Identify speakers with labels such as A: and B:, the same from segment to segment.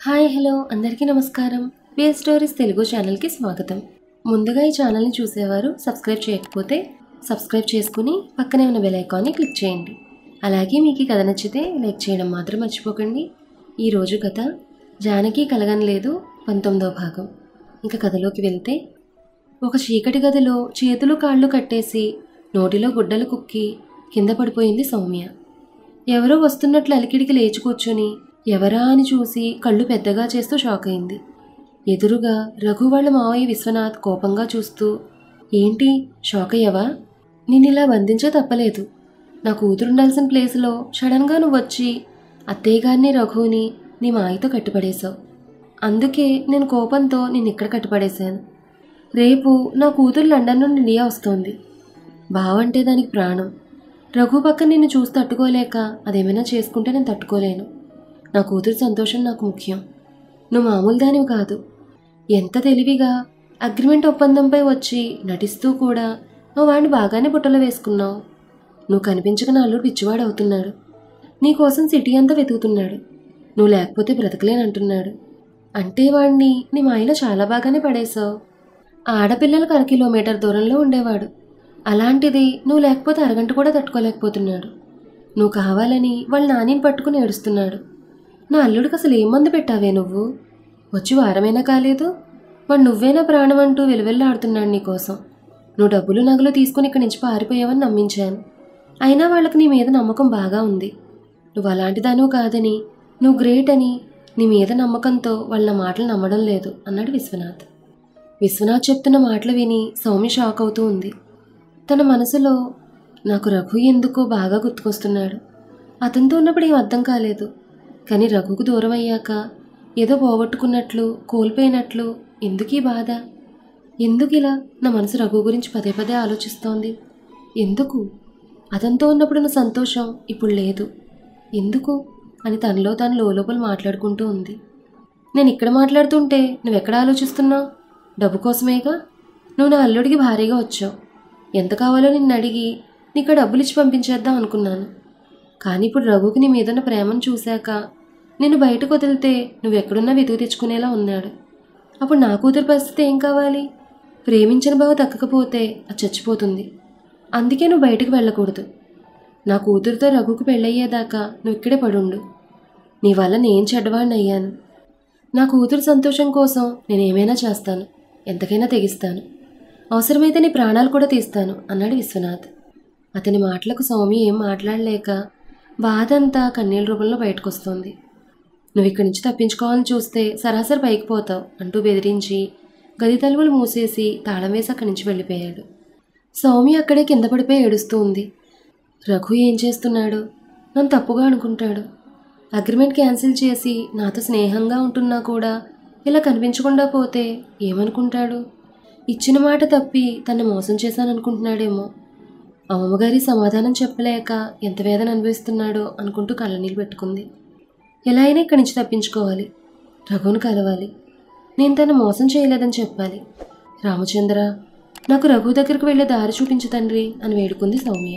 A: Hi hello అందరికీ నమస్కారం wear stories Telugu ఛానల్కి స్వాగతం ముందుగా ఈ ఛానల్ని చూసేవారు సబ్స్క్రైబ్ చేయకపోతే సబ్స్క్రైబ్ చేసుకుని పక్కనే ఉన్న బెల్ ఐకాన్ని క్లిక్ చేయండి అలాగే మీకు ఈ కథ నచ్చితే లైక్ చేయడం మాత్రం మర్చిపోకండి ఈరోజు కథ జానకి కలగనలేదు పంతొమ్మిదో భాగం ఇంకా కథలోకి వెళ్తే ఒక చీకటి గదిలో చేతులు కాళ్ళు కట్టేసి నోటిలో గుడ్డలు కుక్కి కింద పడిపోయింది సౌమ్య ఎవరో వస్తున్నట్లు అలికిడికి లేచి కూర్చొని ఎవరా అని చూసి కళ్ళు పెద్దగా చేస్తూ షాక్ అయింది ఎదురుగా రఘు వాళ్ళ మావయ్య విశ్వనాథ్ కోపంగా చూస్తూ ఏంటి షాక్ అయ్యావా నేను ఇలా బంధించే తప్పలేదు నా కూతురుండాల్సిన ప్లేస్లో సడన్గా నువ్వు వచ్చి అత్తయ్య గారిని రఘుని నీ మాయతో కట్టిపడేశావు అందుకే నేను కోపంతో నేను ఇక్కడ కట్టిపడేశాను రేపు నా కూతురు లండన్ నుండి ఇండియా వస్తోంది బావంటే దానికి ప్రాణం రఘు పక్క నిన్ను చూసి తట్టుకోలేక అదేమైనా చేసుకుంటే నేను తట్టుకోలేను నా కూతురు సంతోషం నాకు ముఖ్యం నువ్వు మామూలు దానివి కాదు ఎంత తెలివిగా అగ్రిమెంట్ ఒప్పందంపై వచ్చి నటిస్తూ కూడా నువ్వు వాడిని బాగానే బుట్టలో వేసుకున్నావు నువ్వు కనిపించక నా అల్లుడు పిచ్చివాడు అవుతున్నాడు నీ కోసం సిటీ అంతా వెతుకుతున్నాడు నువ్వు లేకపోతే బ్రతకలేనంటున్నాడు అంటే వాడిని నీ మాయలో చాలా బాగానే పడేశావు ఆడపిల్లలకు అర కిలోమీటర్ దూరంలో ఉండేవాడు అలాంటిది నువ్వు లేకపోతే అరగంట కూడా తట్టుకోలేకపోతున్నాడు నువ్వు కావాలని వాళ్ళ నానిని పట్టుకుని ఏడుస్తున్నాడు నా అల్లుడికి అసలు ఏం మందు పెట్టావే నువ్వు వచ్చి వారమైనా కాలేదు వాడు నువ్వేనా ప్రాణం అంటూ వెలువెల్లాడుతున్నాడు నీకోసం నువ్వు డబ్బులు నగలు తీసుకుని ఇక్కడి నుంచి పారిపోయావని నమ్మించాను అయినా వాళ్ళకి నీ మీద నమ్మకం బాగా ఉంది నువ్వు అలాంటి దానివి కాదని నువ్వు గ్రేట్ అని నీ మీద నమ్మకంతో వాళ్ళ నా మాటలు నమ్మడం లేదు అన్నాడు విశ్వనాథ్ విశ్వనాథ్ చెప్తున్న మాటలు విని సౌమ్య షాక్ అవుతూ ఉంది తన మనసులో నాకు రఘు ఎందుకో బాగా గుర్తుకొస్తున్నాడు అతనితో ఉన్నప్పుడు ఏం అర్థం కాలేదు కానీ రఘుకు దూరం అయ్యాక ఏదో పోగొట్టుకున్నట్లు కోల్పోయినట్లు ఎందుకు ఈ బాధ ఎందుకు ఇలా నా మనసు రఘు గురించి పదే పదే ఆలోచిస్తోంది ఎందుకు అతనితో ఉన్నప్పుడు నా సంతోషం ఇప్పుడు లేదు ఎందుకు అని తనలో తాను లోపల మాట్లాడుకుంటూ ఉంది నేను ఇక్కడ మాట్లాడుతుంటే నువ్వెక్కడ ఆలోచిస్తున్నావు డబ్బు కోసమేగా నువ్వు నా అల్లుడికి భారీగా వచ్చావు ఎంత కావాలో నిన్ను అడిగి నీకు డబ్బులు ఇచ్చి పంపించేద్దాం అనుకున్నాను కానీ ఇప్పుడు రఘుకి నీ మీదున్న ప్రేమను చూశాక నిన్ను బయటకు వదిలితే నువ్వెక్కడున్నా వెతుకు తెచ్చుకునేలా ఉన్నాడు అప్పుడు నా కూతురు పరిస్థితి ఏం కావాలి ప్రేమించిన బావ దక్కకపోతే అది చచ్చిపోతుంది అందుకే నువ్వు బయటకు వెళ్ళకూడదు నా కూతురుతో రఘుకు పెళ్ళయ్యేదాకా నువ్వు ఇక్కడే పడుండు నీ వల్ల నేను చెడ్డవాడిని అయ్యాను నా కూతురు సంతోషం కోసం నేను ఏమైనా చేస్తాను ఎంతకైనా తెగిస్తాను అవసరమైతే నీ ప్రాణాలు కూడా తీస్తాను అన్నాడు విశ్వనాథ్ అతని మాటలకు సౌమ్య ఏం మాట్లాడలేక బాధ అంతా కన్నీళ్ళ రూపంలో బయటకు వస్తుంది నువ్వు ఇక్కడి నుంచి తప్పించుకోవాలని చూస్తే సరాసరి పైకి పోతావు అంటూ బెదిరించి గది తలుపులు మూసేసి తాళం వేసి అక్కడి నుంచి వెళ్ళిపోయాడు సౌమ్య అక్కడే కింద పడిపోయి ఏడుస్తూ ఉంది రఘు ఏం చేస్తున్నాడు నన్ను తప్పుగా అనుకుంటాడు అగ్రిమెంట్ క్యాన్సిల్ చేసి నాతో స్నేహంగా ఉంటున్నా కూడా ఇలా కనిపించకుండా పోతే ఏమనుకుంటాడు ఇచ్చిన మాట తప్పి తను మోసం చేశాననుకుంటున్నాడేమో అమ్మగారి సమాధానం చెప్పలేక ఎంత వేదన అనుభవిస్తున్నాడో అనుకుంటూ కళ్ళనీళ్ళు పెట్టుకుంది ఎలా అయినా ఇక్కడి నుంచి తప్పించుకోవాలి రఘుని కలవాలి నేను తను మోసం చేయలేదని చెప్పాలి రామచంద్ర నాకు రఘు దగ్గరికి వెళ్ళే దారి చూపించు తండ్రి అని వేడుకుంది సౌమ్య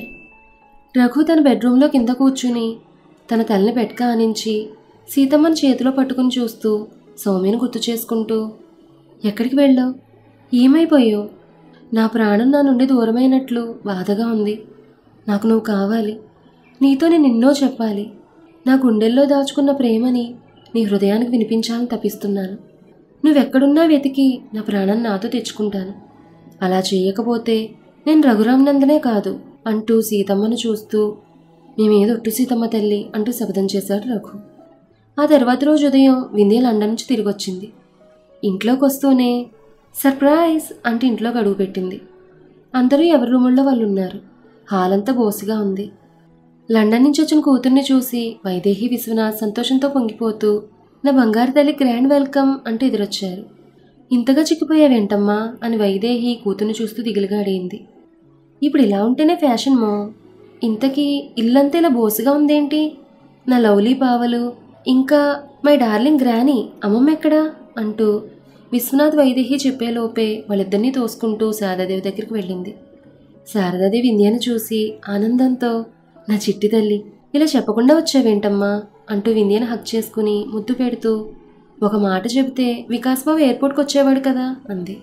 A: రఘు తన బెడ్రూమ్లో కింద కూర్చుని తన తల్లిని పెట్టుక ఆనించి సీతమ్మని చేతిలో పట్టుకుని చూస్తూ సౌమ్యను గుర్తు చేసుకుంటూ ఎక్కడికి వెళ్ళావు ఏమైపోయావు నా ప్రాణం నా నుండి దూరమైనట్లు బాధగా ఉంది నాకు నువ్వు కావాలి నీతో నేను ఎన్నో చెప్పాలి నా గుండెల్లో దాచుకున్న ప్రేమని నీ హృదయానికి వినిపించాలని తపిస్తున్నాను నువ్వెక్కడున్నా వెతికి నా ప్రాణాన్ని నాతో తెచ్చుకుంటాను అలా చేయకపోతే నేను రఘురామ్ నందనే కాదు అంటూ సీతమ్మను చూస్తూ మీ మీద ఒట్టు సీతమ్మ తల్లి అంటూ శపథం చేశాడు రఘు ఆ తర్వాత రోజు ఉదయం వింధ్య లండన్ నుంచి తిరిగి వచ్చింది ఇంట్లోకి వస్తూనే సర్ప్రైజ్ అంటూ ఇంట్లోకి అడుగు పెట్టింది అందరూ ఎవరి రూముల్లో వాళ్ళు ఉన్నారు హాల్ అంతా బోసిగా ఉంది లండన్ నుంచి వచ్చిన కూతుర్ని చూసి వైదేహి విశ్వనాథ్ సంతోషంతో పొంగిపోతూ నా బంగారు తల్లి గ్రాండ్ వెల్కమ్ అంటూ ఎదురొచ్చారు ఇంతగా చిక్కిపోయావేంటమ్మా అని వైదేహి కూతుర్ని చూస్తూ దిగులుగా అడిగింది ఇప్పుడు ఇలా ఉంటేనే ఫ్యాషన్ మో ఇంతకీ ఇల్లంతా ఇలా బోసుగా ఉందేంటి నా లవ్లీ పావలు ఇంకా మై డార్లింగ్ గ్రానీ అమ్మమ్మ ఎక్కడా అంటూ విశ్వనాథ్ వైదేహి చెప్పేలోపే వాళ్ళిద్దరినీ తోసుకుంటూ శారదాదేవి దగ్గరికి వెళ్ళింది శారదాదేవి ఇండియాని చూసి ఆనందంతో నా చిట్టి తల్లి ఇలా చెప్పకుండా వచ్చావేంటమ్మా అంటూ వింధ్యను హక్ చేసుకుని ముద్దు పెడుతూ ఒక మాట చెబితే వికాస్ బాబు ఎయిర్పోర్ట్కి వచ్చేవాడు కదా అంది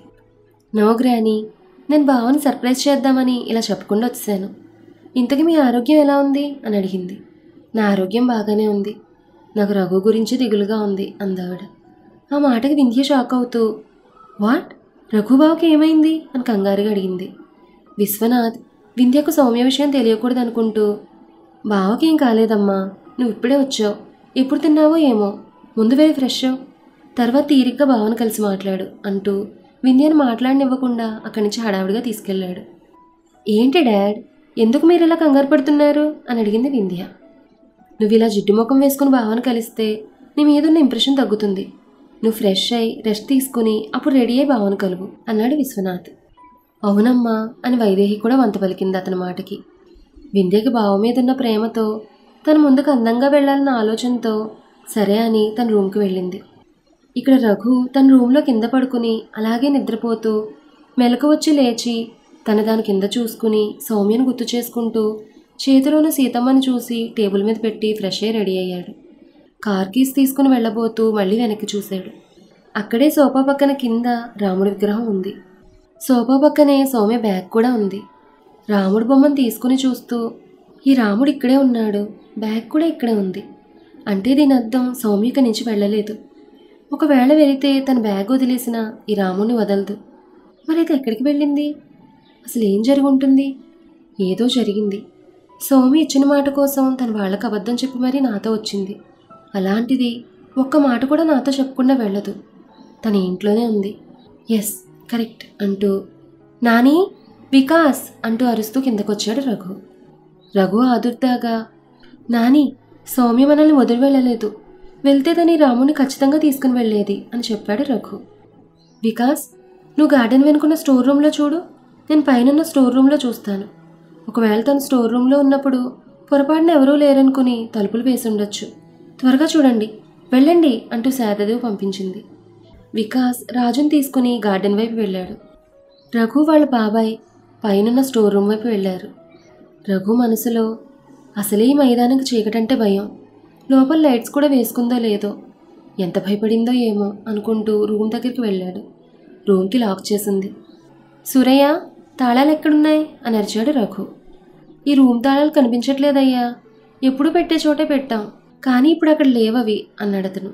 A: నో గ్రాని నేను బావని సర్ప్రైజ్ చేద్దామని ఇలా చెప్పకుండా వచ్చాను ఇంతకీ మీ ఆరోగ్యం ఎలా ఉంది అని అడిగింది నా ఆరోగ్యం బాగానే ఉంది నాకు రఘు గురించి దిగులుగా ఉంది అందావిడ ఆ మాటకి వింధ్య షాక్ అవుతూ వాట్ రఘుబాబుకి ఏమైంది అని కంగారుగా అడిగింది విశ్వనాథ్ వింధ్యకు సౌమ్య విషయం తెలియకూడదు అనుకుంటూ బావకి ఏం కాలేదమ్మా నువ్వు ఇప్పుడే వచ్చావు ఎప్పుడు తిన్నావో ఏమో ముందు వెళ్ళి ఫ్రెష్ అవ్వు. తర్వాత తీరిగ్గా బావను కలిసి మాట్లాడు అంటూ వింధ్యను మాట్లాడనివ్వకుండా అక్కడి నుంచి హడావిడిగా తీసుకెళ్ళాడు ఏంటి డాడ్ ఎందుకు మీరు ఇలా కంగారు పడుతున్నారు అని అడిగింది వింధ్య నువ్వు ఇలా జిడ్డు ముఖం వేసుకుని భావన కలిస్తే నీ మీదున్న ఇంప్రెషన్ తగ్గుతుంది నువ్వు ఫ్రెష్ అయి రెస్ట్ తీసుకుని అప్పుడు రెడీ అయి భావన కలువు అన్నాడు విశ్వనాథ్ అవునమ్మా అని వైదేహి కూడా వంత పలికింది అతని మాటకి వింధ్యకి బావ మీదున్న ప్రేమతో తన ముందుకు అందంగా వెళ్ళాలన్న ఆలోచనతో సరే అని తన రూమ్కి వెళ్ళింది ఇక్కడ రఘు తన రూమ్లో కింద పడుకుని అలాగే నిద్రపోతూ మెలకు వచ్చి లేచి తన దాని కింద చూసుకుని సౌమ్యను గుర్తు చేసుకుంటూ చేతిలోని సీతమ్మని చూసి టేబుల్ మీద పెట్టి ఫ్రెష్ అయ్యి రెడీ అయ్యాడు కార్ కీస్ తీసుకుని వెళ్ళబోతూ మళ్ళీ వెనక్కి చూశాడు అక్కడే సోఫా పక్కన కింద రాముడి విగ్రహం ఉంది సోఫా పక్కనే సౌమ్య బ్యాగ్ కూడా ఉంది రాముడి బొమ్మను తీసుకుని చూస్తూ ఈ రాముడు ఇక్కడే ఉన్నాడు బ్యాగ్ కూడా ఇక్కడే ఉంది అంటే దీని అర్థం సౌమ్య ఇక్కడి నుంచి వెళ్ళలేదు ఒకవేళ వెళితే తన బ్యాగ్ వదిలేసిన ఈ రాముడిని వదలదు మరైతే ఎక్కడికి వెళ్ళింది అసలు ఏం జరుగుంటుంది ఏదో జరిగింది సౌమి ఇచ్చిన మాట కోసం తన వాళ్ళకి అబద్ధం చెప్పి మరీ నాతో వచ్చింది అలాంటిది ఒక్క మాట కూడా నాతో చెప్పకుండా వెళ్ళదు తన ఇంట్లోనే ఉంది ఎస్ కరెక్ట్ అంటూ నాని వికాస్ అంటూ అరుస్తూ కిందకొచ్చాడు రఘు రఘు ఆదుర్దాగా నాని సౌమ్య మనల్ని వదిలి వెళ్ళలేదు వెళ్తే తని రాముని ఖచ్చితంగా తీసుకుని వెళ్ళేది అని చెప్పాడు రఘు వికాస్ నువ్వు గార్డెన్ వెనుకున్న స్టోర్ రూమ్లో చూడు నేను పైనున్న స్టోర్ రూమ్లో చూస్తాను ఒకవేళ తను స్టోర్ రూమ్లో ఉన్నప్పుడు పొరపాటున ఎవరూ లేరనుకుని తలుపులు వేసి ఉండొచ్చు త్వరగా చూడండి వెళ్ళండి అంటూ శారదేవి పంపించింది వికాస్ రాజుని తీసుకుని గార్డెన్ వైపు వెళ్ళాడు రఘు వాళ్ళ బాబాయ్ పైనున్న స్టోర్ రూమ్ వైపు వెళ్ళారు రఘు మనసులో అసలే ఈ మైదానికి చీకటంటే భయం లోపల లైట్స్ కూడా వేసుకుందో లేదో ఎంత భయపడిందో ఏమో అనుకుంటూ రూమ్ దగ్గరికి వెళ్ళాడు రూమ్కి లాక్ చేసింది సురయ్య తాళాలు ఎక్కడున్నాయి అని అరిచాడు రఘు ఈ రూమ్ తాళాలు కనిపించట్లేదయ్యా ఎప్పుడు పెట్టే చోటే పెట్టాం కానీ ఇప్పుడు అక్కడ లేవవి అన్నాడు అతను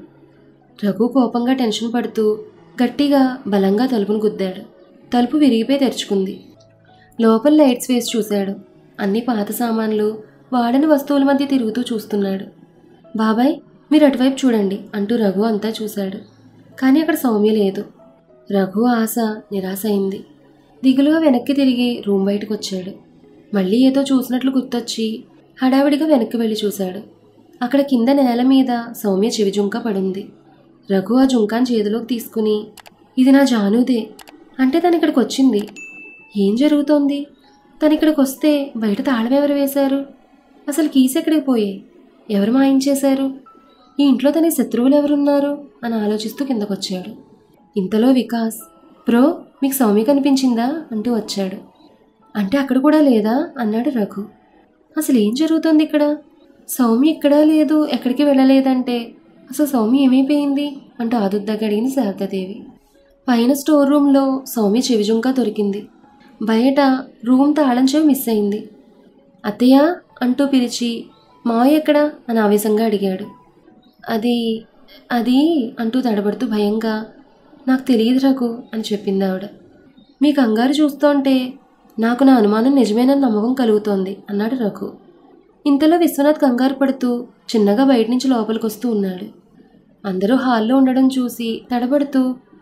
A: రఘు కోపంగా టెన్షన్ పడుతూ గట్టిగా బలంగా తలుపును గుద్దాడు తలుపు విరిగిపోయి తెరుచుకుంది లోపల లైట్స్ వేసి చూశాడు అన్ని పాత సామాన్లు వాడని వస్తువుల మధ్య తిరుగుతూ చూస్తున్నాడు బాబాయ్ మీరు అటువైపు చూడండి అంటూ రఘు అంతా చూశాడు కానీ అక్కడ సౌమ్య లేదు రఘు ఆశ నిరాశ అయింది దిగులుగా వెనక్కి తిరిగి రూమ్ బయటకు వచ్చాడు మళ్ళీ ఏదో చూసినట్లు గుర్తొచ్చి హడావిడిగా వెనక్కి వెళ్ళి చూశాడు అక్కడ కింద నేల మీద సౌమ్య చెవి జుంక పడింది రఘు ఆ జుంకాన్ చేతిలోకి తీసుకుని ఇది నా జానుదే అంటే తను ఇక్కడికి వచ్చింది ఏం జరుగుతోంది తను ఇక్కడికి వస్తే బయట తాళం ఎవరు వేశారు అసలు కీస్ ఎక్కడికి పోయాయి ఎవరు మాయించేశారు ఈ ఇంట్లో తన శత్రువులు ఎవరున్నారు అని ఆలోచిస్తూ కిందకొచ్చాడు ఇంతలో వికాస్ బ్రో మీకు సౌమ్య కనిపించిందా అంటూ వచ్చాడు అంటే అక్కడ కూడా లేదా అన్నాడు రఘు అసలు ఏం జరుగుతుంది ఇక్కడ సౌమ్య ఇక్కడా లేదు ఎక్కడికి వెళ్ళలేదంటే అసలు సౌమ్య ఏమైపోయింది అంటూ ఆదుద్దగా అడిగింది శారదాదేవి పైన స్టోర్ రూమ్లో సౌమ్య చెవిజుంకా దొరికింది బయట రూమ్ తాళం చెవి మిస్ అయింది అత్తయ్య అంటూ పిలిచి మావయ్య ఎక్కడా అని ఆవేశంగా అడిగాడు అది అది అంటూ తడబడుతూ భయంగా నాకు తెలియదు రఘు అని చెప్పింది ఆవిడ మీ కంగారు చూస్తుంటే నాకు నా అనుమానం నిజమేనని నమ్మకం కలుగుతోంది అన్నాడు రఘు ఇంతలో విశ్వనాథ్ కంగారు పడుతూ చిన్నగా బయట నుంచి లోపలికి వస్తూ ఉన్నాడు అందరూ హాల్లో ఉండడం చూసి తడబడుతూ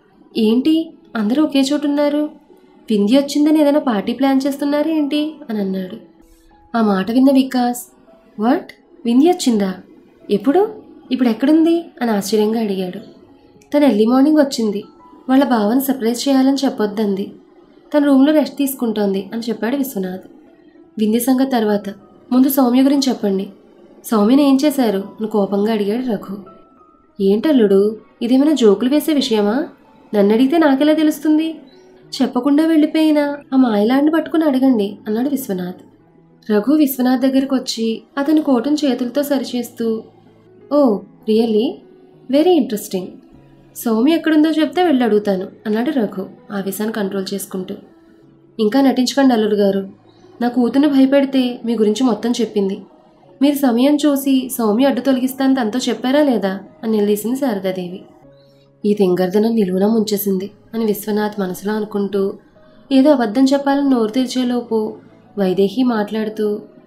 A: ఏంటి అందరూ ఒకే చోటు ఉన్నారు వింధ్య వచ్చిందని ఏదైనా పార్టీ ప్లాన్ చేస్తున్నారా ఏంటి అని అన్నాడు ఆ మాట విన్న వికాస్ వాట్ వింధ్య వచ్చిందా ఎప్పుడు ఇప్పుడు ఎక్కడుంది అని ఆశ్చర్యంగా అడిగాడు తను ఎర్లీ మార్నింగ్ వచ్చింది వాళ్ళ బావని సర్ప్రైజ్ చేయాలని చెప్పొద్దంది తన రూమ్లో రెస్ట్ తీసుకుంటోంది అని చెప్పాడు విశ్వనాథ్ వింధ్య సంగతి తర్వాత ముందు సౌమ్య గురించి చెప్పండి సౌమ్యని ఏం చేశారు అని కోపంగా అడిగాడు రఘు ఏంటల్లుడు ఇదేమైనా జోకులు వేసే విషయమా నన్ను అడిగితే నాకెలా తెలుస్తుంది చెప్పకుండా వెళ్ళిపోయిన ఆ మాయలాడిని పట్టుకుని అడగండి అన్నాడు విశ్వనాథ్ రఘు విశ్వనాథ్ దగ్గరికి వచ్చి అతని కోటును చేతులతో సరిచేస్తూ oh really very interesting Soumi ఎక్కడుందో చెప్తే వెళ్ళి అడుగుతాను అన్నాడు రఘు ఆవేశాన్ని కంట్రోల్ చేసుకుంటూ ఇంకా నటించకండి అల్లుడు గారు నా కూతుర్ని భయపెడితే మీ గురించి మొత్తం చెప్పింది మీరు సమయం చూసి సౌమి అడ్డు తొలగిస్తాను తనతో చెప్పారా లేదా అని నిలదీసింది శారదాదేవి ఈ తింగర్దనం నిలువున ముంచేసింది అని విశ్వనాథ్ మనసులో అనుకుంటూ ఏదో అబద్ధం చెప్పాలని నోరు తెరిచేలోపు వైదేహి మాట్లాడుతూ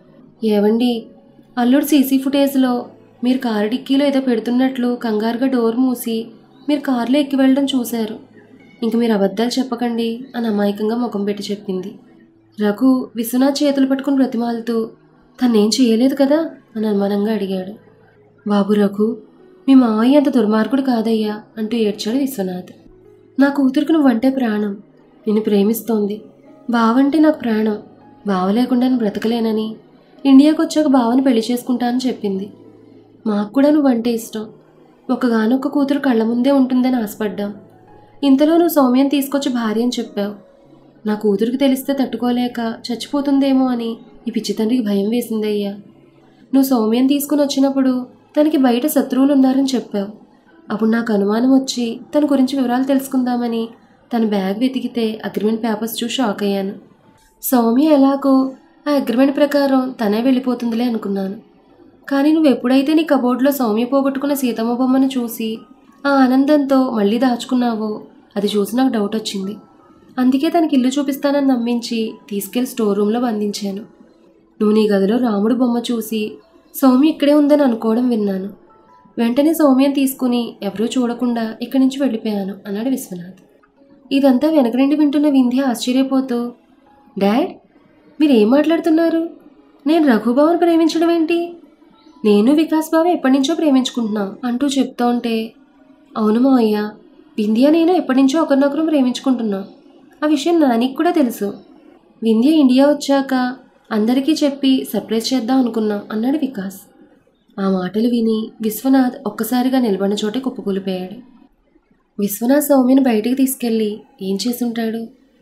A: ఏవండి అల్లుడు సీసీ ఫుటేజ్లో మీరు కారు డిక్కీలో ఏదో పెడుతున్నట్లు కంగారుగా డోర్ మూసి మీరు కారులో ఎక్కి వెళ్ళడం చూశారు ఇంక మీరు అబద్ధాలు చెప్పకండి అని అమాయకంగా ముఖం పెట్టి చెప్పింది రఘు విశ్వనాథ్ చేతులు పట్టుకుని బ్రతిమాలుతూ తనేం చేయలేదు కదా అని అనుమానంగా అడిగాడు బాబు రఘు మీ మావయ్య అంత దుర్మార్గుడు కాదయ్యా అంటూ ఏడ్చాడు విశ్వనాథ్ నా కూతురికి నువ్వంటే ప్రాణం నిన్ను ప్రేమిస్తోంది బావంటే నాకు ప్రాణం బావ లేకుండా నేను బ్రతకలేనని ఇండియాకి వచ్చాక బావని పెళ్లి చేసుకుంటానని చెప్పింది మాకు కూడా నువ్వంటే ఇష్టం ఒకగానొక్క కూతురు కళ్ళ ముందే ఉంటుందని ఆశపడ్డాం ఇంతలో నువ్వు సౌమ్యం తీసుకొచ్చి భార్య అని చెప్పావు నా కూతురికి తెలిస్తే తట్టుకోలేక చచ్చిపోతుందేమో అని ఈ పిచ్చి తండ్రికి భయం వేసిందయ్యా నువ్వు సౌమ్యం తీసుకుని వచ్చినప్పుడు తనకి బయట శత్రువులు ఉన్నారని చెప్పావు అప్పుడు నాకు అనుమానం వచ్చి తన గురించి వివరాలు తెలుసుకుందామని తన బ్యాగ్ వెతికితే అగ్రిమెంట్ పేపర్స్ చూసి షాక్ అయ్యాను సౌమ్య ఎలాగో ఆ అగ్రిమెంట్ ప్రకారం తనే వెళ్ళిపోతుందిలే అనుకున్నాను కానీ నువ్వు ఎప్పుడైతే నీ కబోర్డ్లో సౌమ్య పోగొట్టుకున్న సీతమ్మ బొమ్మను చూసి ఆ ఆనందంతో మళ్ళీ దాచుకున్నావో అది చూసి నాకు డౌట్ వచ్చింది అందుకే తనకి ఇల్లు చూపిస్తానని నమ్మించి తీసుకెళ్లి స్టోర్ రూమ్లో బంధించాను నువ్వు నీ గదిలో రాముడు బొమ్మ చూసి సౌమ్య ఇక్కడే ఉందని అనుకోవడం విన్నాను వెంటనే సౌమ్యని తీసుకుని ఎవరూ చూడకుండా ఇక్కడి నుంచి వెళ్ళిపోయాను అన్నాడు విశ్వనాథ్ ఇదంతా వెనక నుండి వింటున్న వింధ్య ఆశ్చర్యపోతూ డాడ్ మీరు ఏం మాట్లాడుతున్నారు నేను రఘుబాబుని ప్రేమించడం ఏంటి నేను వికాస్ బాబు ఎప్పటి నుంచో ప్రేమించుకుంటున్నాం అంటూ చెప్తా ఉంటే అవును మావయ్య వింధ్య నేను ఎప్పటి నుంచో ఒకరినొకరు ప్రేమించుకుంటున్నాం ఆ విషయం నానికి కూడా తెలుసు వింధ్య ఇండియా వచ్చాక అందరికీ చెప్పి సర్ప్రైజ్ చేద్దాం అనుకున్నాం అన్నాడు వికాస్ ఆ మాటలు విని విశ్వనాథ్ ఒక్కసారిగా నిలబడిన చోటే కుప్పకూలిపోయాడు విశ్వనాథ్ సౌమ్యను బయటికి తీసుకెళ్ళి ఏం చేసుంటాడు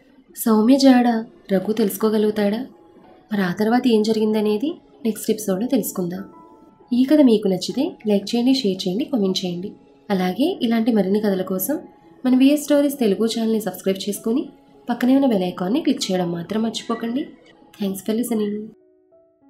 A: సౌమ్య జాడ రఘు తెలుసుకోగలుగుతాడా మరి ఆ తర్వాత ఏం జరిగిందనేది నెక్స్ట్ ఎపిసోడ్లో తెలుసుకుందాం ఈ కథ మీకు నచ్చితే లైక్ చేయండి షేర్ చేయండి కామెంట్ చేయండి అలాగే ఇలాంటి మరిన్ని కథల కోసం మన విఎస్ స్టోరీస్ తెలుగు ఛానల్ని సబ్స్క్రైబ్ చేసుకొని పక్కనే ఉన్న బెల్ ఐకాన్ని క్లిక్ చేయడం మాత్రం మర్చిపోకండి థ్యాంక్స్ ఫర్ లిసనింగ్